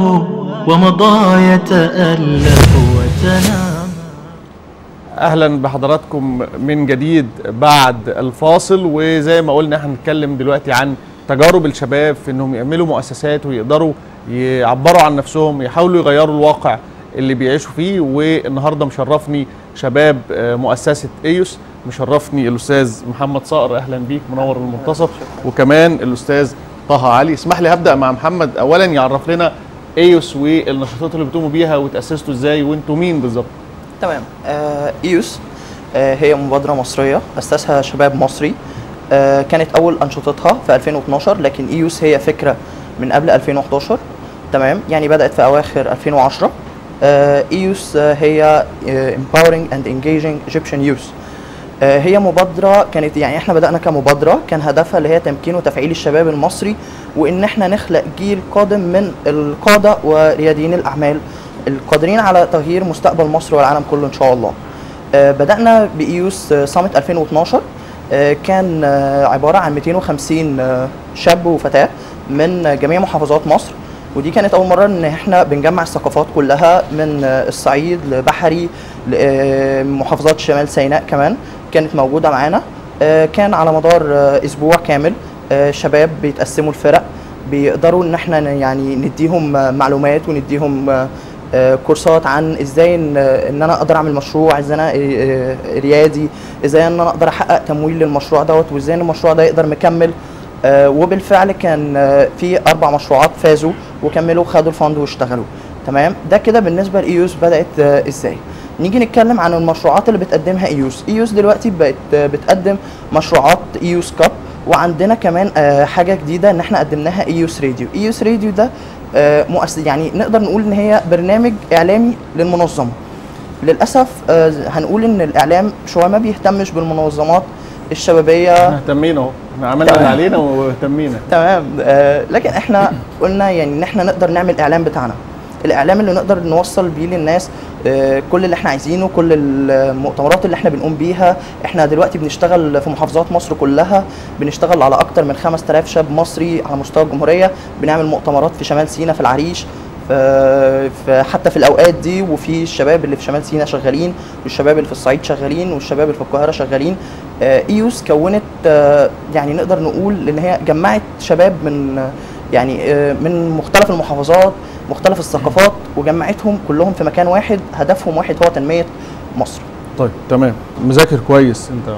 ومضى يتألف وتنام اهلا بحضراتكم من جديد بعد الفاصل وزي ما قلنا احنا هنتكلم دلوقتي عن تجارب الشباب في انهم يعملوا مؤسسات ويقدروا يعبروا عن نفسهم يحاولوا يغيروا الواقع اللي بيعيشوا فيه والنهارده مشرفني شباب آه، مؤسسه ايوس مشرفني الاستاذ محمد صقر اهلا بيك منور المنتصف وكمان الاستاذ طه علي اسمح لي هبدا مع محمد اولا يعرف لنا ايوس والنشاطات اللي بتقوموا بيها وتاسستوا ازاي وانتوا مين بالظبط تمام آه ايوس آه هي مبادرة مصرية أسسها شباب مصري آه كانت أول أنشطتها في 2012 لكن ايوس هي فكرة من قبل 2011 تمام يعني بدأت في أواخر 2010 آه ايوس آه هي آه empowering and engaging Egyptian youth آه هي مبادرة كانت يعني احنا بدأنا كمبادرة كان هدفها اللي هي تمكين وتفعيل الشباب المصري وإن احنا نخلق جيل قادم من القادة ورياديين الأعمال القادرين على تغيير مستقبل مصر والعالم كله ان شاء الله آه، بدانا بايوس سامت 2012 آه، كان آه، عباره عن 250 آه، شاب وفتاه من جميع محافظات مصر ودي كانت اول مره ان احنا بنجمع الثقافات كلها من آه، الصعيد لبحري لمحافظات شمال سيناء كمان كانت موجوده معانا آه، كان على مدار آه، اسبوع كامل آه، شباب بيتقسموا الفرق بيقدروا ان احنا ن- يعني نديهم آه، معلومات ونديهم آه، آه، كورسات عن ازاي ان ان انا اقدر اعمل مشروع ازاي انا آه، آه، ريادي ازاي ان انا اقدر احقق تمويل للمشروع دوت وازاي ان المشروع ده يقدر مكمل آه، وبالفعل كان آه، في اربع مشروعات فازوا وكملوا خدوا الفند واشتغلوا تمام ده كده بالنسبه لايوس بدات آه، ازاي نيجي نتكلم عن المشروعات اللي بتقدمها ايوس ايوس دلوقتي بقت آه، بتقدم مشروعات ايوس كاب وعندنا كمان آه، حاجه جديده ان احنا قدمناها ايوس راديو ايوس راديو ده آه، مؤسس يعني نقدر نقول ان هي برنامج اعلامي للمنظمه للاسف آه، هنقول ان الاعلام شويه ما بيهتمش بالمنظمات الشبابيه احنا اهتمينا اهو احنا عملنا اللي تمام. علينا واهتمينا تمام آه لكن احنا قلنا يعني ان احنا نقدر نعمل اعلام بتاعنا الاعلام اللي نقدر نوصل بيه للناس آه كل اللي احنا عايزينه كل المؤتمرات اللي احنا بنقوم بيها احنا دلوقتي بنشتغل في محافظات مصر كلها بنشتغل على اكتر من 5000 شاب مصري على مستوى الجمهوريه بنعمل مؤتمرات في شمال سيناء في العريش ف- ف- حتى في الاوقات دي وفي الشباب اللي في شمال سيناء شغالين والشباب اللي في الصعيد شغالين والشباب اللي في القاهره شغالين آه، ايوس كونت آه، يعني نقدر نقول ان هي جمعت شباب من آه، يعني آه، من مختلف المحافظات مختلف الثقافات وجمعتهم كلهم في مكان واحد هدفهم واحد هو تنميه مصر طيب تمام مذاكر كويس انت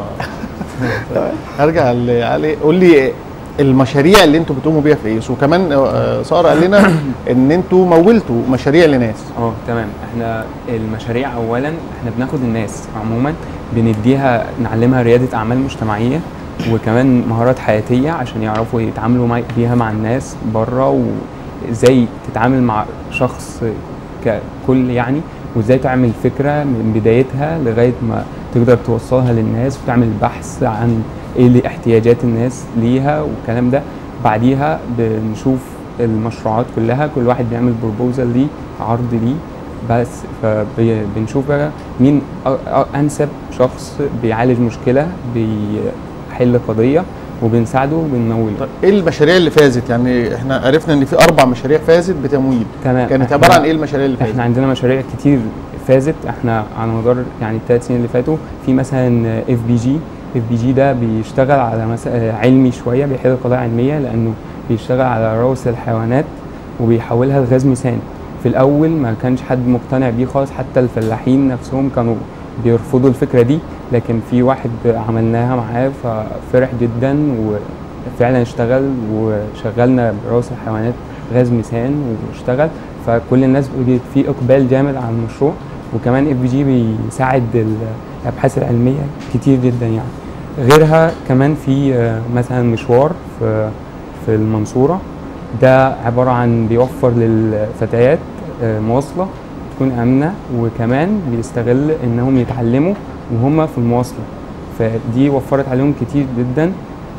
هرجع لعلي قول لي المشاريع اللي انتوا بتقوموا بيها في ايس وكمان آه، ساره قال لنا ان انتوا مولتوا مشاريع لناس اه تمام احنا المشاريع اولا احنا بناخد الناس عموما بنديها نعلمها رياده اعمال مجتمعيه وكمان مهارات حياتيه عشان يعرفوا يتعاملوا مع بيها مع الناس بره وازاي تتعامل مع شخص ككل يعني وازاي تعمل فكره من بدايتها لغايه ما تقدر توصلها للناس وتعمل بحث عن ايه اللي احتياجات الناس ليها والكلام ده بعديها بنشوف المشروعات كلها كل واحد بيعمل بروبوزال ليه عرض ليه بس فبنشوف بقى مين أ- أ- انسب شخص بيعالج مشكله بيحل قضيه وبنساعده وبنموله طيب ايه المشاريع اللي فازت يعني احنا عرفنا ان في اربع مشاريع فازت بتمويل تمام كانت إحنا- عباره عن ايه المشاريع اللي فازت احنا عندنا مشاريع كتير فازت احنا على مدار يعني الثلاث سنين اللي فاتوا في مثلا اف بي جي اف بي جي ده بيشتغل على مثلا علمي شويه بيحل قضايا علميه لانه بيشتغل على روث الحيوانات وبيحولها لغاز ميثان في الاول ما كانش حد مقتنع بيه خالص حتى الفلاحين نفسهم كانوا بيرفضوا الفكره دي لكن في واحد عملناها معاه ففرح جدا وفعلا اشتغل وشغلنا بروث الحيوانات غاز ميثان واشتغل فكل الناس بقت في اقبال جامد على المشروع وكمان اف بي جي بيساعد الابحاث العلميه كتير جدا يعني غيرها كمان في آه، مثلا مشوار في في المنصوره ده عباره عن بيوفر للفتيات آه، مواصله تكون امنه وكمان بيستغل انهم يتعلموا وهم في المواصله فدي وفرت عليهم كتير جدا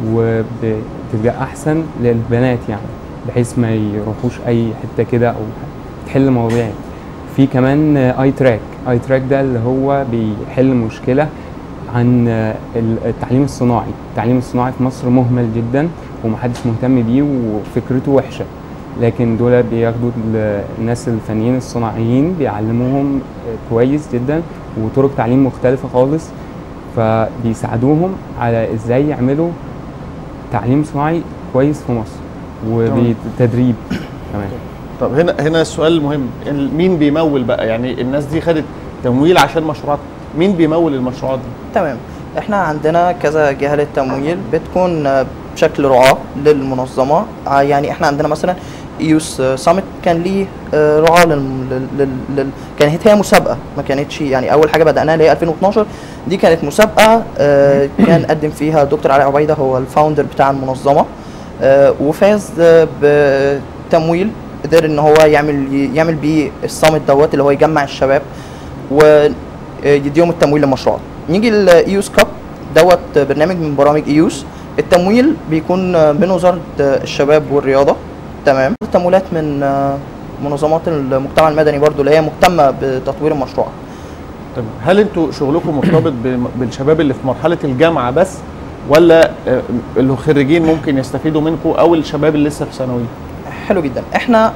وبتبقى احسن للبنات يعني بحيث ما يروحوش اي حته كده او تحل مواضيع يعني. في كمان اي تراك اي تراك ده اللي هو بيحل مشكله عن آه، التعليم الصناعي التعليم الصناعي في مصر مهمل جدا ومحدش مهتم بيه وفكرته وحشه لكن دول بياخدوا ال- الناس الفنيين الصناعيين بيعلموهم آه، كويس جدا وطرق تعليم مختلفة خالص فبيساعدوهم على ازاي يعملوا تعليم صناعي كويس في مصر وبتدريب كمان طب هنا هنا السؤال المهم ال- مين بيمول بقى يعني الناس دي خدت تمويل عشان مشروعات مين بيمول المشروعات دي تمام احنا عندنا كذا جهه للتمويل بتكون آه، بشكل رعاه للمنظمه آه، يعني احنا عندنا مثلا يوس سامت كان ليه آه، رعاه لل... لل... لل... لل... كانت هي مسابقه ما كانتش يعني اول حاجه بداناها اللي هي 2012 دي كانت مسابقه آه، كان قدم فيها دكتور علي عبيده هو الفاوندر بتاع المنظمه آه، وفاز آه، بتمويل قدر ان هو يعمل يعمل بيه الصامت دوت اللي هو يجمع الشباب ويديهم التمويل للمشروعات نيجي الايوس كاب دوت برنامج من برامج ايوس التمويل بيكون من وزاره الشباب والرياضه تمام التمويلات من منظمات المجتمع المدني برضو اللي هي مهتمه بتطوير المشروع طب هل انتوا شغلكم مرتبط بم- بالشباب اللي في مرحله الجامعه بس ولا آه، اللي خريجين ممكن يستفيدوا منكم او الشباب اللي لسه في ثانوي حلو جدا احنا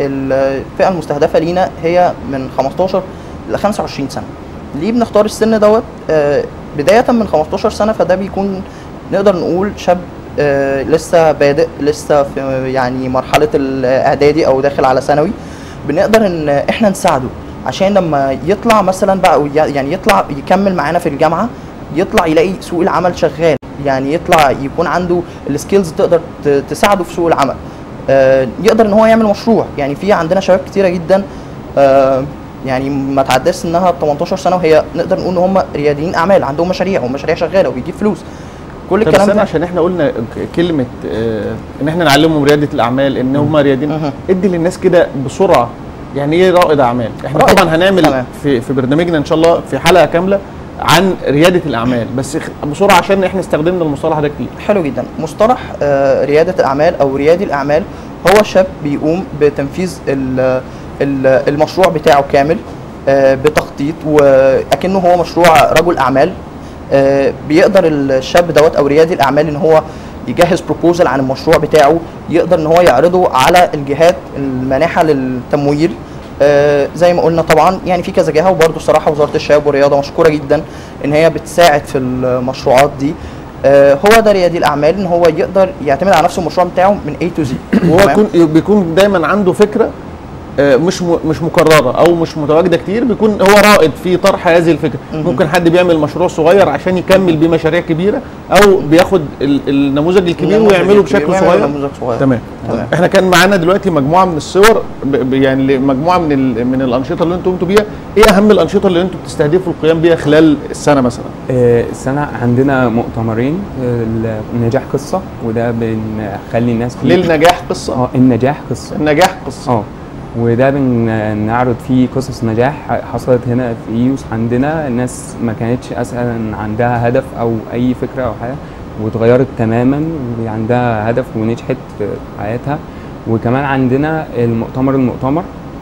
الفئه المستهدفه لينا هي من 15 ل 25 سنه ليه بنختار السن دوت آه، بدايه من 15 سنه فده بيكون نقدر نقول شاب آه، لسه بادئ لسه في يعني مرحله الاعدادي او داخل على ثانوي بنقدر ان احنا نساعده عشان لما يطلع مثلا بقى أو يعني يطلع يكمل معانا في الجامعه يطلع يلاقي سوق العمل شغال يعني يطلع يكون عنده السكيلز تقدر ت- تساعده في سوق العمل آه، يقدر ان هو يعمل مشروع يعني في عندنا شباب كتيره جدا آه، يعني ما تعداش سنها 18 سنه وهي نقدر نقول ان هم رياديين اعمال عندهم مشاريع ومشاريع شغاله وبيجيب فلوس كل طب الكلام استنى ده عشان احنا قلنا ك- كلمه آه، ان احنا نعلمهم رياده الاعمال ان هم رياديين مهم. ادي للناس كده بسرعه يعني ايه رائد اعمال احنا رائد. طبعا هنعمل تمام. في في برنامجنا ان شاء الله في حلقه كامله عن رياده الاعمال بس خ- بسرعه عشان احنا استخدمنا المصطلح ده كتير حلو جدا مصطلح آه، ريادة الأعمال أو ريادي الأعمال هو شاب بيقوم بتنفيذ ال- ال- المشروع بتاعه كامل آه، بتخطيط وأكنه هو مشروع رجل أعمال آه، بيقدر الشاب دوت أو ريادي الأعمال إن هو يجهز بروبوزل عن المشروع بتاعه يقدر ان هو يعرضه على الجهات المانحه للتمويل آه، زي ما قلنا طبعا يعني في كذا جهه وبرده الصراحه وزاره الشباب والرياضه مشكوره جدا ان هي بتساعد في المشروعات دي آه، هو ده ريادي الاعمال ان هو يقدر يعتمد على نفسه المشروع بتاعه من A to Z وهو تمام؟ يكون بيكون دايما عنده فكره آه، مش م- مش مكرره او مش متواجده كتير بيكون هو رائد في طرح هذه الفكره مهم. ممكن حد بيعمل مشروع صغير عشان يكمل بيه مشاريع كبيره او بياخد ال- النموذج الكبير النموذج ويعمله الكبير بشكل ويعمله صغير نموذج صغير تمام تمام. احنا كان معانا دلوقتي مجموعه من الصور ب- ب- يعني مجموعه من ال- من الانشطه اللي انتم قمتوا بيها ايه اهم الانشطه اللي انتم بتستهدفوا القيام بيها خلال السنه مثلا آه، السنة عندنا مؤتمرين آه، النجاح قصة وده بنخلي الناس فيه للنجاح قصه اه النجاح قصة النجاح قصه اه وده بنعرض فيه قصص نجاح حصلت هنا في ايوس عندنا الناس ما كانتش اساسا عندها هدف او اي فكره او حاجه واتغيرت تماما وعندها هدف ونجحت في حياتها وكمان عندنا المؤتمر المؤتمر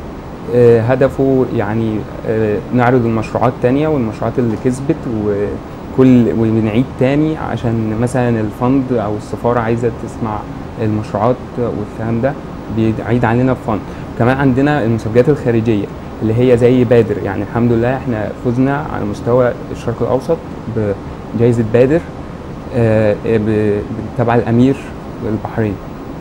آه، هدفه يعني آه، نعرض المشروعات تانية والمشروعات اللي كسبت وكل وبنعيد تاني عشان مثلا الفند او السفارة عايزة تسمع المشروعات والكلام ده بيعيد علينا فند كمان عندنا المسابقات الخارجية اللي هي زي بادر يعني الحمد لله احنا فزنا على مستوى الشرق الاوسط بجائزة بادر آه، ب- تبع الامير البحرين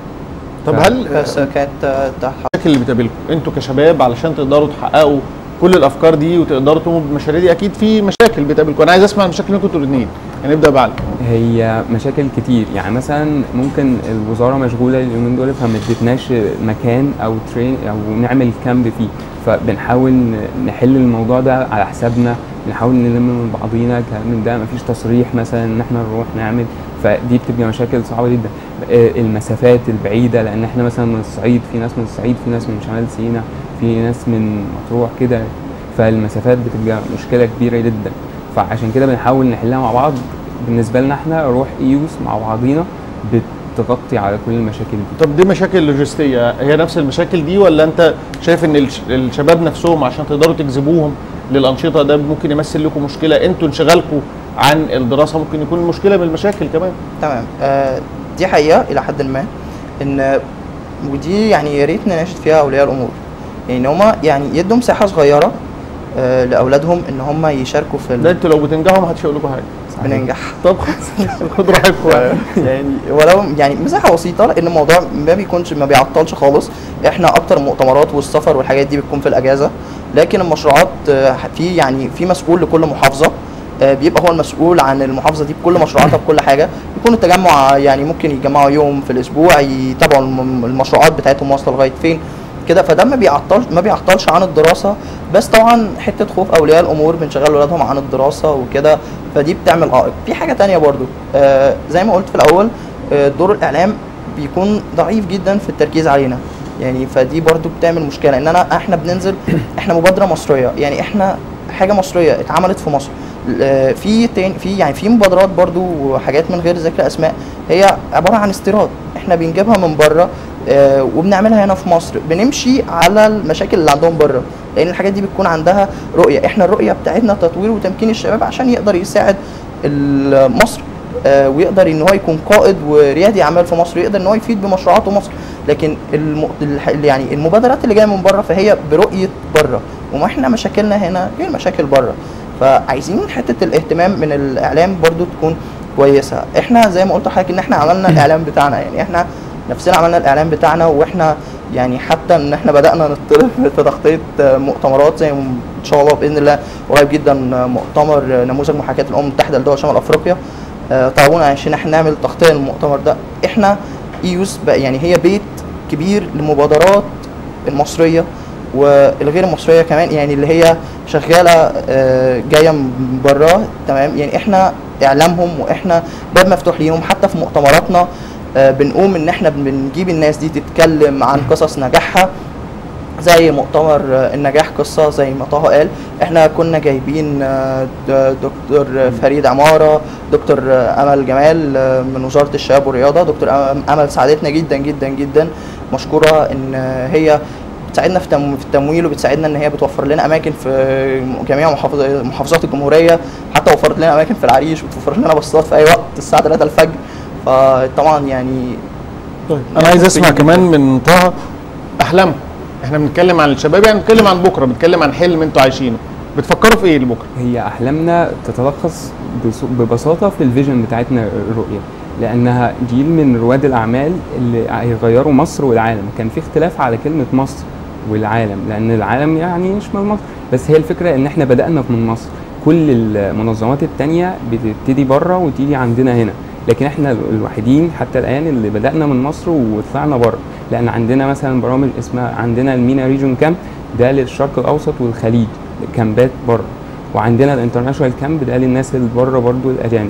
طب ف- هل بس كانت آه، تحت المشاكل اللي بتقابلكم انتوا كشباب علشان تقدروا تحققوا كل الافكار دي وتقدروا تقوموا بالمشاريع دي اكيد في مشاكل بتقابلكم انا عايز اسمع المشاكل منكم انتوا الاثنين يعني نبدا بعلي هي مشاكل كتير يعني مثلا ممكن الوزاره مشغوله اليومين دول فما ادتناش مكان او ترين او نعمل كامب فيه فبنحاول ن- نحل الموضوع ده على حسابنا بنحاول نلم من بعضينا كلام من ده مفيش تصريح مثلا ان احنا نروح نعمل فدي بتبقى مشاكل صعبه جدا آه، المسافات البعيده لان احنا مثلا من الصعيد في ناس من الصعيد في ناس من شمال سيناء في ناس من مطروح كده فالمسافات بتبقى مشكله كبيره جدا فعشان كده بنحاول نحلها مع بعض بالنسبه لنا احنا روح ايوس مع بعضينا بتغطي على كل المشاكل دي طب دي مشاكل لوجستيه هي نفس المشاكل دي ولا انت شايف ان الش- الشباب نفسهم عشان تقدروا تجذبوهم للانشطه ده ممكن يمثل لكم مشكله انتوا انشغالكم عن الدراسه ممكن يكون مشكله من المشاكل كمان تمام آه، دي حقيقه الى حد ما ان ودي يعني يا ريت نناشد فيها اولياء الامور يعني هما يعني يدوا مساحه صغيره آه، لاولادهم ان هم يشاركوا في ده ال- انتوا لو بتنجحوا ما حدش هيقول لكم حاجه بننجح طب خلاص خدوا راحتكم يعني. يعني ولو يعني مساحه بسيطه لان الموضوع ما بيكونش ما بيعطلش خالص احنا اكتر المؤتمرات والسفر والحاجات دي بتكون في الاجازه لكن المشروعات آه، في يعني في مسؤول لكل محافظه آه، بيبقى هو المسؤول عن المحافظه دي بكل مشروعاتها بكل حاجه يكون التجمع يعني ممكن يتجمعوا يوم في الاسبوع يتابعوا الم- المشروعات بتاعتهم واصله لغايه فين كده فده ما بيعطلش ما بيعطلش عن الدراسه بس طبعا حته خوف اولياء الامور بنشغل ولادهم عن الدراسه وكده فدي بتعمل عائق في حاجه تانية برضو آه زي ما قلت في الاول آه دور الاعلام بيكون ضعيف جدا في التركيز علينا يعني فدي برضو بتعمل مشكله ان انا احنا بننزل احنا مبادره مصريه يعني احنا حاجه مصريه اتعملت في مصر آه، في تاني في يعني في مبادرات برضو وحاجات من غير ذكر اسماء هي عباره عن استيراد احنا بنجيبها من بره آه، وبنعملها هنا في مصر بنمشي على المشاكل اللي عندهم بره لان الحاجات دي بتكون عندها رؤيه احنا الرؤيه بتاعتنا تطوير وتمكين الشباب عشان يقدر يساعد ال- مصر آه، ويقدر ان هو يكون قائد وريادي اعمال في مصر يقدر ان هو يفيد بمشروعاته مصر لكن الم... الح- يعني المبادرات اللي جايه من بره فهي برؤيه بره وما احنا مشاكلنا هنا غير مشاكل بره فعايزين حته الاهتمام من الاعلام برضو تكون كويسه احنا زي ما قلت لحضرتك ان احنا عملنا الاعلام بتاعنا يعني احنا نفسنا عملنا الاعلام بتاعنا واحنا يعني حتى ان احنا بدانا نطلب في تغطيه مؤتمرات زي ان شاء الله باذن الله قريب جدا مؤتمر نموذج محاكاه الامم المتحده لدول شمال افريقيا آه، طلبونا عشان احنا نعمل تغطيه للمؤتمر ده احنا ايوس بقى يعني هي بيت كبير للمبادرات المصريه والغير مصريه كمان يعني اللي هي شغاله آه، جايه من بره تمام يعني احنا اعلامهم واحنا باب مفتوح ليهم حتى في مؤتمراتنا آه، بنقوم ان احنا بنجيب الناس دي تتكلم عن قصص نجاحها زي مؤتمر آه، النجاح قصة زي ما طه قال احنا كنا جايبين آه، د- دكتور فريد عمارة دكتور آه، أمل جمال آه، من وزارة الشباب والرياضة دكتور أم- أمل ساعدتنا جدا جدا جدا مشكورة ان آه، هي بتساعدنا في تم- في التمويل وبتساعدنا ان هي بتوفر لنا اماكن في جميع محافظ- محافظات الجمهوريه حتى وفرت لنا اماكن في العريش وتوفر لنا باصات في اي وقت الساعه 3 الفجر فطبعا يعني طيب انا عايز اسمع كمان من طه احلامكم احنا بنتكلم عن الشباب يعني بنتكلم عن بكره بنتكلم عن حلم انتوا عايشينه بتفكروا في ايه لبكره هي احلامنا تتلخص بس- ببساطه في الفيجن بتاعتنا الرؤيه لانها جيل من رواد الاعمال اللي هيغيروا مصر والعالم كان في اختلاف على كلمه مصر والعالم لان العالم يعني يشمل مصر بس هي الفكره ان احنا بدانا من مصر كل المنظمات التانية بتبتدي بره وتيجي عندنا هنا لكن احنا الوحيدين حتى الان اللي بدانا من مصر وطلعنا بره لان عندنا مثلا برامج اسمها عندنا المينا ريجون كامب ده للشرق الاوسط والخليج كامبات بره وعندنا الانترناشونال كامب ده للناس اللي بره برضو الاجانب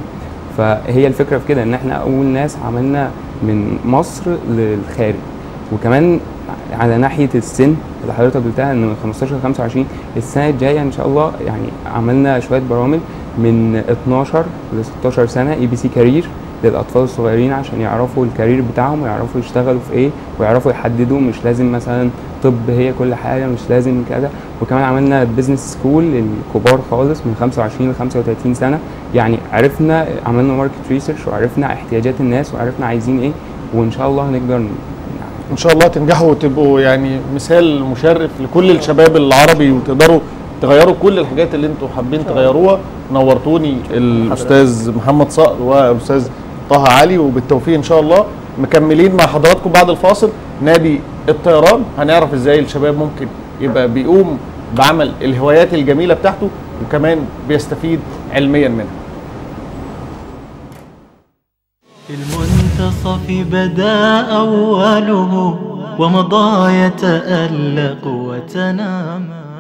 فهي الفكره في كده ان احنا اول ناس عملنا من مصر للخارج وكمان على ناحيه السن اللي حضرتك قلتها ان من 15 ل 25 السنه الجايه ان شاء الله يعني عملنا شويه برامج من 12 ل 16 سنه اي بي سي كارير للاطفال الصغيرين عشان يعرفوا الكارير بتاعهم ويعرفوا يشتغلوا في ايه ويعرفوا يحددوا مش لازم مثلا طب هي كل حاجه مش لازم كده وكمان عملنا بزنس سكول للكبار خالص من 25 ل 35 سنه يعني عرفنا عملنا ماركت ريسيرش وعرفنا احتياجات الناس وعرفنا عايزين ايه وان شاء الله هنقدر ان شاء الله تنجحوا وتبقوا يعني مثال مشرف لكل الشباب العربي وتقدروا تغيروا كل الحاجات اللي انتوا حابين تغيروها نورتوني الاستاذ محمد صقر والاستاذ طه علي وبالتوفيق ان شاء الله مكملين مع حضراتكم بعد الفاصل نادي الطيران هنعرف ازاي الشباب ممكن يبقى بيقوم بعمل الهوايات الجميله بتاعته وكمان بيستفيد علميا منها في المنتصف بدا أوله ومضى يتألق وتنامى